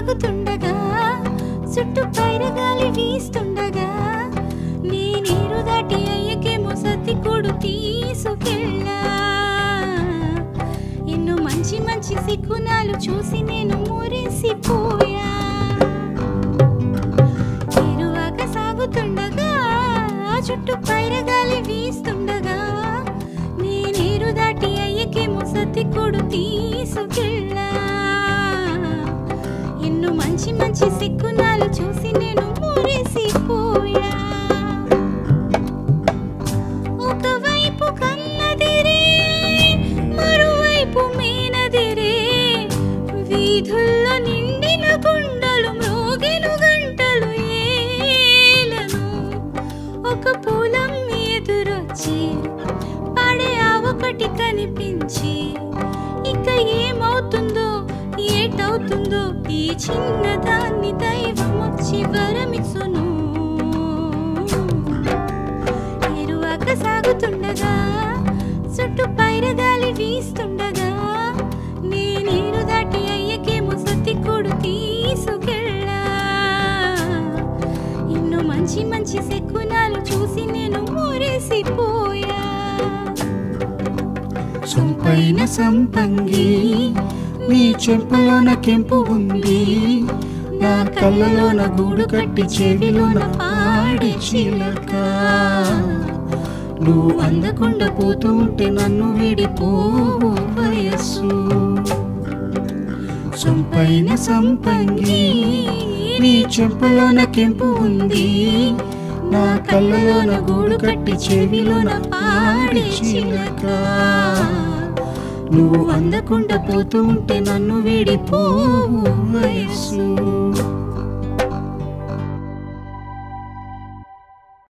సాగుతుండగా చుట్టూ పైరగాలి వీస్తుండగా నీ నీరు దాటి అయ్యకేమో సత్తి కొడు తీసుకెళ్ళా ఎన్నో మంచి మంచి సిగ్గునాలు చూసి నేను మురిసిపోయా తిరువాక సాగుతుండగా చుట్టూ పైరగాలి వీస్తుండగా నీ నీరు దాటి అయ్యకేమో సత్తి కొడు తీసుకెళ్ళా ఎన్నో మంచి మంచి సిగ్గునాలు చూసి నేను మురిసిపోయా ఒకవైపు కన్నదిరే మరోవైపు మీనదిరే వీధుల్లో నిండిన గుండలు మ్రోగెను గంటలు ఏలను ఒక పొలం ఎదురొచ్చి పడే ఆ ఒకటి కనిపించి ఇక ఏమవుతుందో ఏటవుతుందో ఈ చిన్నదాన్ని దైవం వచ్చి వరమిచ్చును ఎరువాక సాగుతుండగా చుట్టూ పైరగాలి వీస్తుండగా నీ నీరు దాటి అయ్యకేమో సత్తి కొడు తీసుకెళ్ళా ఎన్నో మంచి మంచి శకునాలు చూసి నేను మురిసిపోయా సొంపైన సంపంగి నీ చెంపలోన కెంపు ఉంది నా కళ్ళలోన గూడు కట్టి చెవిలోన పాడి చిలక నువ్వు అందకుండా పోతూ ఉంటే నన్ను విడిపోవు వయస్సు సొంపైన సంపంగి నీ చెంపలోన కెంపు ఉంది నా కళ్ళలోన గూడు కట్టి చెవిలోన పాడి చిలక నువ్వు అందకుండా పోతూ ఉంటే నన్ను విడిపోవు వయస్సు